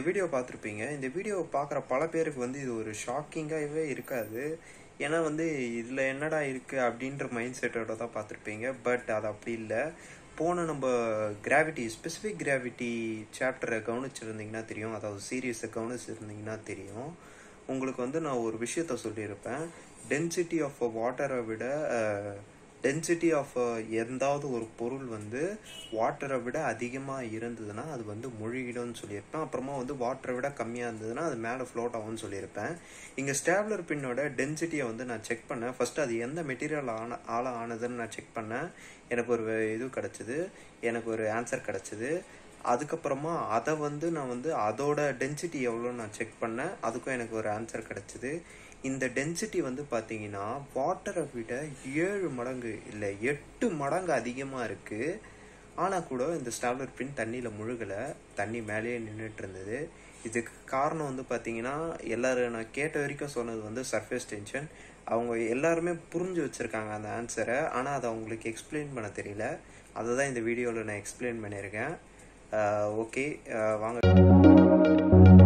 video பார்த்துருப்பீங்க இந்த video பார்க்குற பல பேருக்கு வந்து இது ஒரு ஷாக்கிங்காகவே இருக்காது ஏன்னா வந்து இதில் என்னடா இருக்குது அப்படின்ற மைண்ட் செட்டோட தான் பார்த்துருப்பீங்க பட் அது அப்படி இல்லை போன நம்ம கிராவிட்டி ஸ்பெசிஃபிக் கிராவிட்டி சாப்டரை கவனிச்சிருந்தீங்கன்னா தெரியும் அதாவது சீரியஸை கவனிச்சிருந்தீங்கன்னா தெரியும் உங்களுக்கு வந்து நான் ஒரு விஷயத்த சொல்லியிருப்பேன் டென்சிட்டி ஆஃப் வாட்டரை விட டென்சிட்டி ஆஃப் எந்தாவது ஒரு பொருள் வந்து வாட்டரை விட அதிகமாக இருந்ததுன்னா அது வந்து முழுகிடும்னு சொல்லியிருப்பேன் அப்புறமா வந்து வாட்டரை விட கம்மியாக இருந்ததுன்னா அது மேலே ஃப்ளோட் ஆகும்னு சொல்லியிருப்பேன் இங்கே ஸ்டாப்லர் பின்னோட டென்சிட்டியை வந்து நான் செக் பண்ணேன் ஃபர்ஸ்ட் அது எந்த மெட்டீரியல் ஆன ஆள ஆனதுன்னு நான் செக் பண்ணேன் எனக்கு ஒரு இது கிடச்சிது எனக்கு ஒரு ஆன்சர் கிடச்சிது அதுக்கப்புறமா அதை வந்து நான் வந்து அதோட டென்சிட்டி எவ்வளோன்னு நான் செக் பண்ணேன் அதுக்கும் எனக்கு ஒரு ஆன்சர் கிடச்சிது இந்த டென்சிட்டி வந்து பார்த்தீங்கன்னா வாட்டரை விட ஏழு மடங்கு இல்லை எட்டு மடங்கு அதிகமாக இருக்குது ஆனால் கூட இந்த ஸ்டாப்லர் பின் தண்ணியில் முழுகலை தண்ணி மேலேயே நின்றுட்டு இருந்தது இதுக்கு காரணம் வந்து பார்த்தீங்கன்னா எல்லாரும் நான் கேட்ட வரைக்கும் சொன்னது வந்து சர்ஃபேஸ் டென்ஷன் அவங்க எல்லாருமே புரிஞ்சு வச்சுருக்காங்க அந்த ஆன்சரை ஆனால் அதை அவங்களுக்கு எக்ஸ்பிளைன் பண்ண தெரியல அதை தான் இந்த வீடியோவில் நான் எக்ஸ்பிளைன் பண்ணியிருக்கேன் ஓகே வாங்க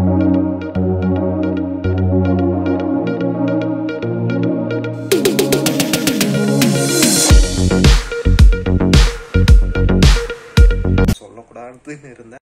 சொல்லக்கூடாதுன்னு இருந்தேன்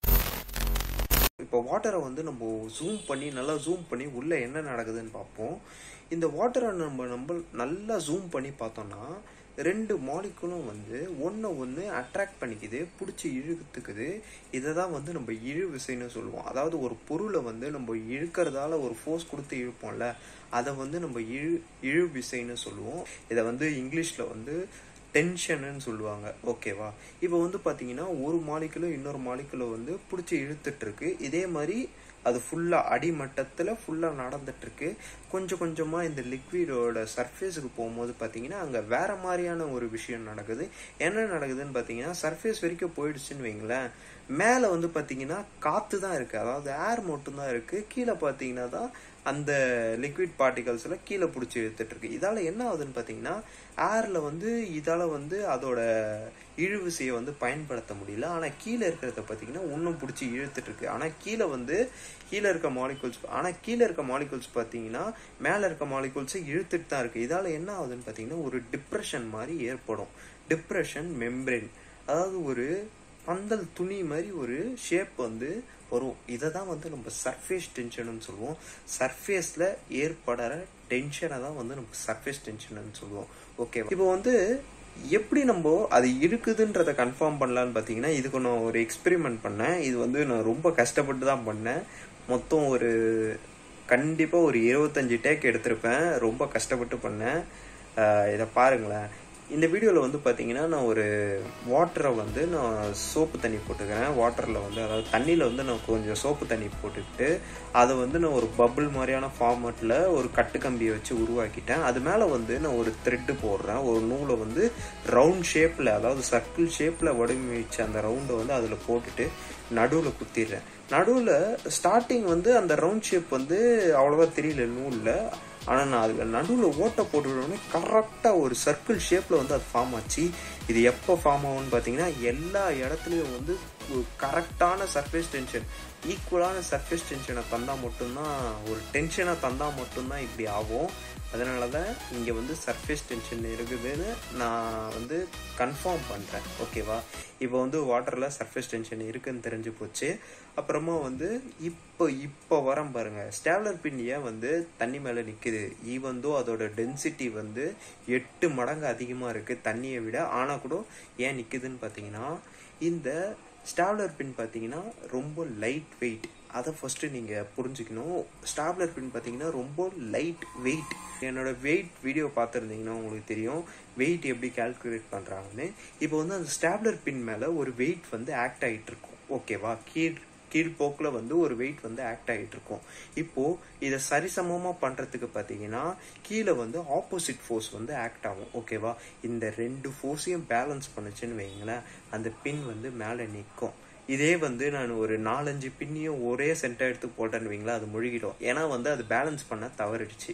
இப்போ வாட்டரை வந்து நம்ம ஜூம் பண்ணி நல்லா ஜூம் பண்ணி உள்ளே என்ன நடக்குதுன்னு பார்ப்போம் இந்த வாட்டரை நம்ம நம்ம நல்லா ஜூம் பண்ணி பார்த்தோம்னா ரெண்டு மாலிகுலும் வந்து ஒன்றை ஒன்று அட்ராக்ட் பண்ணிக்குது பிடிச்சி இழுத்துக்குது இதை தான் வந்து நம்ம இழு விசைன்னு சொல்லுவோம் அதாவது ஒரு பொருளை வந்து நம்ம இழுக்கிறதால ஒரு ஃபோர்ஸ் கொடுத்து இழுப்போம்ல அதை வந்து நம்ம இழு இழு விசைன்னு சொல்லுவோம் இதை வந்து இங்கிலீஷில் வந்து டென்ஷனுன்னு சொல்லுவாங்க ஓகேவா இப்போ வந்து பார்த்தீங்கன்னா ஒரு மாலிக்குலும் இன்னொரு மாலிக்குலும் வந்து பிடிச்சி இழுத்துட்ருக்கு இதே மாதிரி அது ஃபுல்லாக அடிமட்டத்தில் ஃபுல்லாக நடந்துட்டுருக்கு கொஞ்சம் கொஞ்சமாக இந்த லிக்விடோட சர்ஃபேஸுக்கு போகும்போது பார்த்தீங்கன்னா அங்கே வேற மாதிரியான ஒரு விஷயம் நடக்குது என்ன நடக்குதுன்னு பார்த்தீங்கன்னா சர்ஃபேஸ் வரைக்கும் போயிடுச்சுன்னு வைங்களேன் மேலே வந்து பார்த்தீங்கன்னா காற்று தான் இருக்குது அதாவது ஏர் மட்டும்தான் இருக்குது கீழே பார்த்தீங்கன்னா தான் அந்த லிக்விட் பார்ட்டிகல்ஸில் கீழே பிடிச்சி இழுத்துட்ருக்கு இதால் என்ன ஆகுதுன்னு பார்த்தீங்கன்னா ஏரில் வந்து இதால் வந்து அதோட இழுவிசையை வந்து பயன்படுத்த முடியல ஆனால் கீழே இருக்கிறத பார்த்தீங்கன்னா இன்னும் பிடிச்சி இழுத்துட்ருக்கு ஆனால் கீழே வந்து கீழே இருக்க மாலிகூல்ஸ் ஆனால் கீழே இருக்க மாலிகூல்ஸ் பார்த்தீங்கன்னா மேலே இருக்க மாலிகூல்ஸை இழுத்துட்டு தான் இருக்குது இதால் என்ன ஆகுதுன்னு பார்த்தீங்கன்னா ஒரு டிப்ரெஷன் மாதிரி ஏற்படும் டிப்ரெஷன் மெம்ப்ரெயின் அதாவது ஒரு பந்தல் துணி மாதிரி ஒரு ஷேப் வந்து வரும் இதை தான் வந்து நம்ம சர்ஃபேஸ் டென்ஷன் சொல்லுவோம் சர்ஃபேஸில் ஏற்படுற டென்ஷனை தான் வந்து நம்ம சர்ஃபேஸ் டென்ஷன் சொல்லுவோம் ஓகே இப்போ வந்து எப்படி நம்ம அது இருக்குதுன்றத கன்ஃபார்ம் பண்ணலான்னு பார்த்தீங்கன்னா இதுக்கு நான் ஒரு எக்ஸ்பெரிமெண்ட் பண்ணேன் இது வந்து நான் ரொம்ப கஷ்டப்பட்டு தான் பண்ணேன் மொத்தம் ஒரு கண்டிப்பாக ஒரு இருபத்தஞ்சி டேக் எடுத்திருப்பேன் ரொம்ப கஷ்டப்பட்டு பண்ணேன் இதை பாருங்களேன் இந்த வீடியோவில் வந்து பார்த்தீங்கன்னா நான் ஒரு வாட்டரை வந்து நான் சோப்பு தண்ணி போட்டுக்கிறேன் வாட்டரில் வந்து அதாவது தண்ணியில் வந்து நான் கொஞ்சம் சோப்பு தண்ணி போட்டுக்கிட்டு அதை வந்து நான் ஒரு பபுள் மாதிரியான ஃபார்மேட்டில் ஒரு கட்டு கம்பியை வச்சு உருவாக்கிட்டேன் அது மேலே வந்து நான் ஒரு த்ரெட்டு போடுறேன் ஒரு நூலை வந்து ரவுண்ட் ஷேப்பில் அதாவது சர்க்கிள் ஷேப்பில் வடிவமைச்ச அந்த ரவுண்டை வந்து அதில் போட்டுட்டு நடுவில் குத்திடுறேன் நடுவில் ஸ்டார்டிங் வந்து அந்த ரவுண்ட் ஷேப் வந்து அவ்வளோவா தெரியல நூலில் ஆனால் நான் அதில் நடுவில் ஓட்டை போட்டுவிடனே கரெக்டாக ஒரு சர்க்கிள் ஷேப்பில் வந்து அது ஃபார்ம் ஆச்சு இது எப்போ ஃபார்ம் ஆகும்னு பார்த்தீங்கன்னா எல்லா இடத்துலையும் வந்து கரெக்டான சர்ஃபேஸ் டென்ஷன் ஈக்குவலான சர்ஃபேஸ் டென்ஷனை தந்தால் மட்டும்தான் ஒரு டென்ஷனை தந்தால் மட்டும்தான் இப்படி ஆகும் அதனால தான் இங்கே வந்து சர்ஃபேஸ் டென்ஷன் இருக்குதுன்னு நான் வந்து கன்ஃபார்ம் பண்ணுறேன் ஓகேவா இப்போ வந்து வாட்டரில் சர்ஃபேஸ் டென்ஷன் இருக்குன்னு தெரிஞ்சு போச்சு அப்புறமா வந்து இப்போ இப்போ வரம் பாருங்க ஸ்டாப்லர் பின் ஏன் வந்து தண்ணி மேலே நிற்குது ஈவந்தோ அதோட டென்சிட்டி வந்து எட்டு மடங்கு அதிகமாக இருக்குது தண்ணியை விட ஆனால் கூட ஏன் நிற்குதுன்னு பார்த்தீங்கன்னா இந்த ஸ்டாப்லர் பின் பார்த்தீங்கன்னா ரொம்ப லைட் வெயிட் அதை ஃபஸ்ட்டு நீங்கள் புரிஞ்சுக்கணும் ஸ்டாப்லர் பின் பார்த்தீங்கன்னா ரொம்ப லைட் வெயிட் என்னோட வெயிட் வீடியோ பார்த்துருந்தீங்கன்னா உங்களுக்கு தெரியும் வெயிட் எப்படி கால்குலேட் பண்ணுறாங்கன்னு இப்போ வந்து அந்த ஸ்டாப்லர் பின் மேலே ஒரு வெயிட் வந்து ஆக்ட் ஆகிட்டு இருக்கும் ஓகேவா கீழ் கீழ்போக்கில் வந்து ஒரு வெயிட் வந்து ஆக்ட் ஆகிட்டு இருக்கும் இப்போது இதை சரிசமமாக பண்ணுறதுக்கு பார்த்தீங்கன்னா கீழே வந்து ஆப்போசிட் ஃபோர்ஸ் வந்து ஆக்ட் ஆகும் ஓகேவா இந்த ரெண்டு ஃபோர்ஸையும் பேலன்ஸ் பண்ணுச்சுன்னு வைங்களேன் அந்த பின் வந்து மேலே நிற்கும் இதே வந்து நான் ஒரு நாலஞ்சு பின்னியும் ஒரே சென்டர் எடுத்து போட்டேன்னு வைங்களா அது முழுகிடும் ஏன்னா வந்து அது பேலன்ஸ் பண்ண தவறிடுச்சு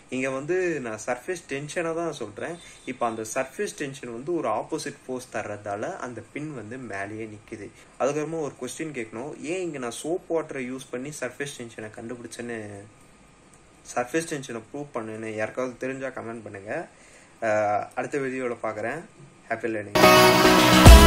இங்கே வந்து நான் சர்ஃபேஸ் டென்ஷனை தான் சொல்கிறேன் இப்போ அந்த சர்ஃபேஸ் டென்ஷன் வந்து ஒரு ஆப்போசிட் ஃபோர்ஸ் தர்றதால அந்த பின் வந்து மேலேயே நிற்குது அதுக்கப்புறமா ஒரு கொஸ்டின் கேட்கணும் ஏன் இங்கே நான் சோப் வாட்டரை யூஸ் பண்ணி சர்ஃபேஸ் டென்ஷனை கண்டுபிடிச்சேன்னு சர்ஃபேஸ் டென்ஷனை ப்ரூவ் பண்ணுன்னு யாருக்காவது தெரிஞ்சால் கமெண்ட் பண்ணுங்கள் அடுத்த வீடியோவில் பார்க்குறேன் ஹாப்பி லேர்னிங்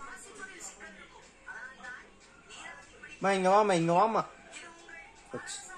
மா இங்க வாமா இங்க வாமா வச்சு